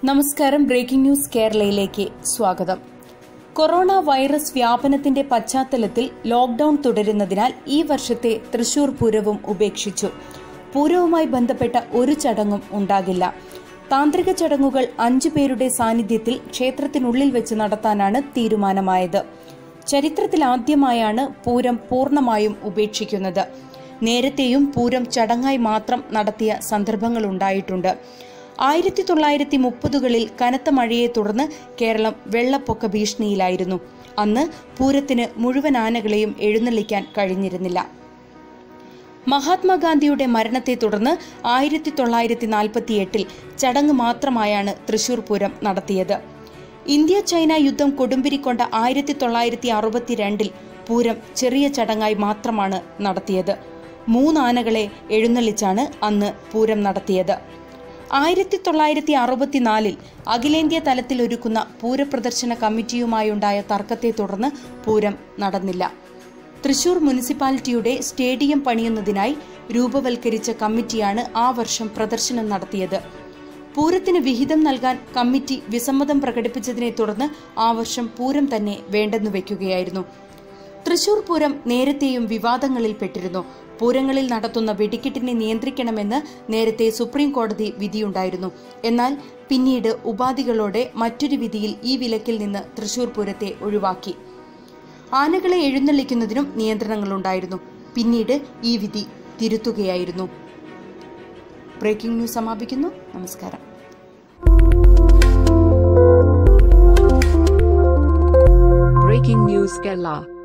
നമസ്കാരം breaking news കേരളയിലേക്ക് സ്വാഗതം corona virus വ്യാപനത്തിന്റെ പശ്ചാത്തലത്തിൽ ലോക്ഡൌൺ തുടരുന്നതിനാൽ ഈ വർഷത്തെ തൃശൂർ പൂരവും ഉപേക്ഷിച്ചു പൂരവുമായി ബന്ധപ്പെട്ട ഒരു ചടങ്ങും ഉണ്ടാകില്ല താന്ത്രിക ചടങ്ങുകൾ അഞ്ചു പേരുടെ സാന്നിധ്യത്തിൽ ക്ഷേത്രത്തിനുള്ളിൽ വെച്ച് നടത്താനാണ് തീരുമാനമായത് ചരിത്രത്തിൽ ആദ്യമായാണ് പൂരം പൂർണ്ണമായും ഉപേക്ഷിക്കുന്നത് നേരത്തെയും പൂരം ചടങ്ങായി മാത്രം നടത്തിയ സന്ദർഭങ്ങളുണ്ടായിട്ടുണ്ട് ആയിരത്തി തൊള്ളായിരത്തി മുപ്പതുകളിൽ കനത്ത മഴയെ തുടർന്ന് കേരളം വെള്ളപ്പൊക്ക ഭീഷണിയിലായിരുന്നു അന്ന് പൂരത്തിന് മുഴുവൻ ആനകളെയും എഴുന്നള്ളിക്കാൻ കഴിഞ്ഞിരുന്നില്ല മഹാത്മാഗാന്ധിയുടെ മരണത്തെ തുടർന്ന് ആയിരത്തി തൊള്ളായിരത്തി നാൽപ്പത്തിയെട്ടിൽ ചടങ്ങ് മാത്രമായാണ് തൃശൂർ പൂരം നടത്തിയത് ഇന്ത്യ ചൈന യുദ്ധം കൊടുമ്പിരിക്കൊണ്ട ആയിരത്തി തൊള്ളായിരത്തി അറുപത്തിരണ്ടിൽ പൂരം ചെറിയ ചടങ്ങായി മാത്രമാണ് നടത്തിയത് മൂന്നാനകളെ എഴുന്നള്ളിച്ചാണ് അന്ന് പൂരം നടത്തിയത് ആയിരത്തി തൊള്ളായിരത്തി അറുപത്തിനാലിൽ അഖിലേന്ത്യാ തലത്തിൽ ഒരുക്കുന്ന പൂരപ്രദർശന കമ്മിറ്റിയുമായുണ്ടായ തർക്കത്തെ തുടർന്ന് പൂരം നടന്നില്ല തൃശൂർ മുനിസിപ്പാലിറ്റിയുടെ സ്റ്റേഡിയം പണിയുന്നതിനായി രൂപവൽക്കരിച്ച കമ്മിറ്റിയാണ് ആ വർഷം പ്രദർശനം നടത്തിയത് പൂരത്തിന് വിഹിതം നൽകാൻ കമ്മിറ്റി വിസമ്മതം പ്രകടിപ്പിച്ചതിനെ തുടർന്ന് ആ വർഷം പൂരം തന്നെ വേണ്ടെന്നു വെക്കുകയായിരുന്നു തൃശൂർ പൂരം നേരത്തെയും വിവാദങ്ങളിൽപ്പെട്ടിരുന്നു പൂരങ്ങളിൽ നടത്തുന്ന വെടിക്കെട്ടിനെ നിയന്ത്രിക്കണമെന്ന് നേരത്തെ സുപ്രീം കോടതി വിധിയുണ്ടായിരുന്നു എന്നാൽ പിന്നീട് ഉപാധികളോടെ മറ്റൊരു വിധിയിൽ ഈ വിലക്കിൽ നിന്ന് തൃശൂർ പൂരത്തെ ഒഴിവാക്കി ആനകളെ എഴുന്നള്ളിക്കുന്നതിനും നിയന്ത്രണങ്ങളുണ്ടായിരുന്നു പിന്നീട് ഈ വിധി തിരുത്തുകയായിരുന്നു ബ്രേക്കിംഗ് ന്യൂസ് സമാപിക്കുന്നു നമസ്കാരം Breaking News Kerala